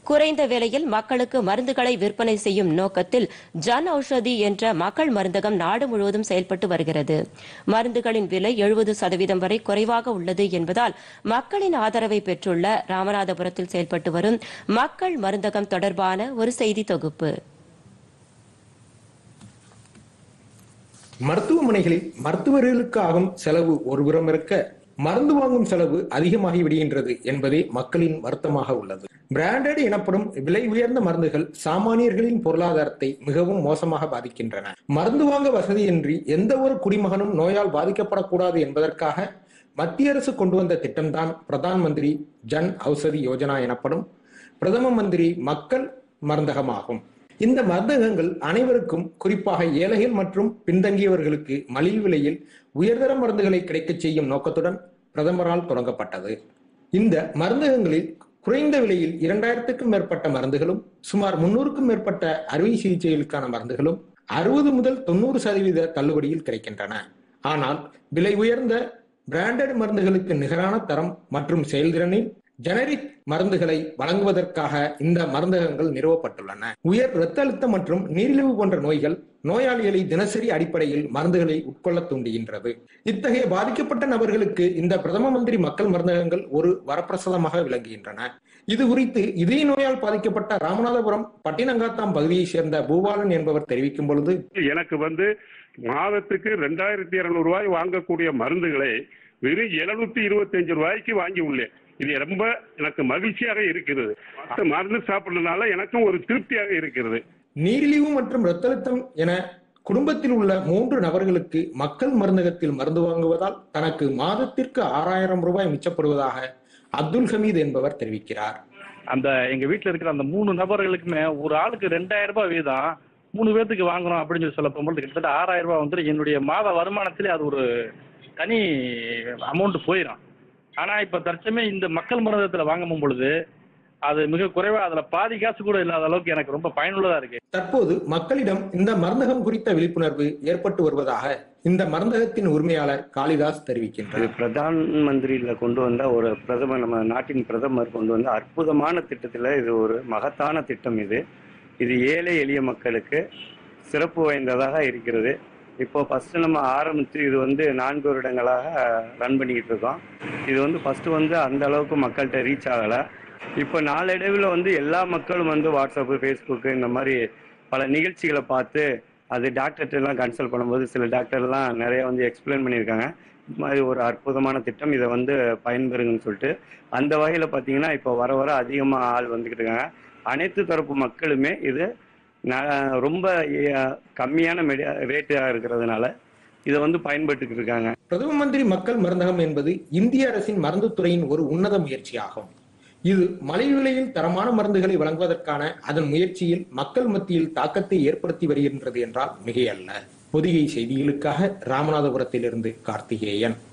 குறைந்த விலையில் மக்களுக்கு மருந்துகளை விற்பனை செய்யும் நோக்கத்தில் ஜன் ஔஷதி என்ற மக்கள் மருந்தகம் நாடு முழுவதும் செயல்பட்டு வருகிறது மருந்துகளின் விலை எழுபது சதவீதம் வரை குறைவாக உள்ளது என்பதால் மக்களின் ஆதரவை பெற்றுள்ள ராமநாதபுரத்தில் செயல்பட்டு வரும் மக்கள் மருந்தகம் தொடர்பான ஒரு செய்தி தொகுப்பு மருத்துவமனைகளில் மருத்துவர்களுக்கு ஆகும் செலவு ஒருபுறம் இருக்க மருந்து வாங்கும் செலவு அதிகமாகி விடுகின்றது என்பதே மக்களின் வருத்தமாக உள்ளது பிராண்டட் எனப்படும் விலை உயர்ந்த மருந்துகள் சாமானியர்களின் பொருளாதாரத்தை மிகவும் மோசமாக பாதிக்கின்றன மருந்து வாங்க வசதியின்றி எந்த ஒரு குடிமகனும் நோயால் பாதிக்கப்படக்கூடாது என்பதற்காக மத்திய அரசு கொண்டு வந்த திட்டம்தான் பிரதான் மந்திரி ஜன் ஔஷதி யோஜனா எனப்படும் பிரதம மந்திரி மக்கள் மருந்தகமாகும் இந்த மருந்தகங்கள் அனைவருக்கும் குறிப்பாக ஏழைகள் மற்றும் பின்தங்கியவர்களுக்கு மலிவு விலையில் உயர்தர மருந்துகளை கிடைக்கச் செய்யும் நோக்கத்துடன் பிரதமரால் தொடங்கப்பட்டது இந்த மருந்தகங்களில் குறைந்த விலையில் இரண்டாயிரத்துக்கும் மேற்பட்ட மருந்துகளும் சுமார் முன்னூறுக்கும் மேற்பட்ட அறுவை சிகிச்சைகளுக்கான மருந்துகளும் அறுபது முதல் தொண்ணூறு சதவீத தள்ளுபடியில் கிடைக்கின்றன ஆனால் விலை உயர்ந்த பிராண்டட் மருந்துகளுக்கு நிகரான தரம் மற்றும் செயல்திறனில் ஜெனரிக் மருந்துகளை வழங்குவதற்காக இந்த மருந்தகங்கள் நிறுவப்பட்டுள்ளன உயர் இரத்த அழுத்தம் மற்றும் நீரிழிவு போன்ற நோய்கள் நோயாளிகளை தினசரி அடிப்படையில் மருந்துகளை உட்கொள்ள தூண்டுகின்றது இத்தகைய பாதிக்கப்பட்ட நபர்களுக்கு இந்த பிரதம மந்திரி மக்கள் மருந்தகங்கள் ஒரு வரப்பிரசாதமாக விளங்குகின்றன இது குறித்து இதய நோயால் பாதிக்கப்பட்ட ராமநாதபுரம் பட்டினங்காத்தாம் பகுதியைச் சேர்ந்த பூபாலன் என்பவர் தெரிவிக்கும் பொழுது எனக்கு வந்து மாதத்துக்கு ரெண்டாயிரத்தி இருநூறு ரூபாய் வாங்கக்கூடிய மருந்துகளை வெறும் எழுநூத்தி இருபத்தி அஞ்சு ரூபாய்க்கு வாங்கி உள்ளேன் இது ரொம்ப எனக்கு மகிழ்ச்சியாக இருக்கிறது அந்த மருந்து சாப்பிடுறதுனால எனக்கும் ஒரு திருப்தியாக இருக்கிறது நீரிழிவு மற்றும் இரத்த அழுத்தம் என குடும்பத்தில் உள்ள மூன்று நபர்களுக்கு மக்கள் மருந்தகத்தில் மருந்து வாங்குவதால் தனக்கு மாதத்திற்கு ஆறாயிரம் ரூபாய் மிச்சப்படுவதாக அப்துல் ஹமீத் என்பவர் தெரிவிக்கிறார் அந்த எங்க வீட்ல இருக்கிற அந்த மூணு நபர்களுக்குமே ஒரு ஆளுக்கு ரெண்டாயிரம் ரூபாய் வீதம் மூணு பேர்த்துக்கு வாங்குறோம் அப்படின்னு சொல்லி சொல்ல போகும்போது கிட்டத்தட்ட ஆறாயிரம் ரூபாய் வந்துட்டு என்னுடைய மாத வருமானத்திலே அது ஒரு தனி அமௌண்ட் போயிடும் ஆனா இப்ப தற்சமயம் இந்த மக்கள் மருந்தகத்துல வாங்கும் பொழுது அது மிக குறைவா அதுல பாதி காசு கூட இல்லாத அளவுக்கு எனக்கு ரொம்ப பயனுள்ளதா இருக்கு தற்போது மக்களிடம் இந்த மருந்தகம் குறித்த விழிப்புணர்வு ஏற்பட்டு வருவதாக இந்த மருந்தகத்தின் உரிமையாளர் காளிதாஸ் இது தெரிவிக்கின்றார் பிரதான் மந்திரியில கொண்டு வந்த ஒரு பிரதமர் நம்ம நாட்டின் பிரதமர் கொண்டு வந்த அற்புதமான திட்டத்தில் இது ஒரு மகத்தான திட்டம் இது இது ஏழை எளிய மக்களுக்கு சிறப்பு வாய்ந்ததாக இருக்கிறது இப்போ ஃபர்ஸ்ட் நம்ம ஆரம்பித்து இது வந்து நான்கு வருடங்களாக ரன் பண்ணிக்கிட்டு இருக்கோம் இது வந்து ஃபர்ஸ்ட் வந்து அந்த அளவுக்கு மக்கள்கிட்ட ரீச் ஆகலை இப்போ நாளடைவில் வந்து எல்லா மக்களும் வந்து வாட்ஸ்அப்பு ஃபேஸ்புக்கு இந்த மாதிரி பல நிகழ்ச்சிகளை பார்த்து அது டாக்டர்கிட்ட எல்லாம் கன்சல்ட் பண்ணும்போது சில டாக்டர்லாம் நிறைய வந்து எக்ஸ்பிளைன் பண்ணியிருக்காங்க இது மாதிரி ஒரு அற்புதமான திட்டம் இதை வந்து பயன்பெறுங்கன்னு சொல்லிட்டு அந்த வகையில் பார்த்தீங்கன்னா இப்போ வர வர அதிகமாக ஆள் வந்துக்கிட்டு இருக்காங்க அனைத்து தரப்பு மக்களுமே இது ந- ரொம்ப அஹ், கம்மியான மெடி ரேட்டாக இருக்கிறதுனால இதை வந்து பயன்பட்டுக்கிட்டு இருக்காங்க பிரதம மந்திரி மக்கள் மருந்தகம் என்பது இந்திய அரசின் மருந்துத் துறையின் ஒரு உன்னத முயற்சியாகும் இது மலிவு விலையில் தரமான மருந்துகளை வழங்குவதற்கான அதன் முயற்சியில் மக்கள் மத்தியில் தாக்கத்தை ஏற்படுத்தி வருகின்றது என்றால் மிகையல்ல பொதிகை செய்திகளுக்காக ராமநாதபுரத்திலிருந்து கார்த்திகேயன்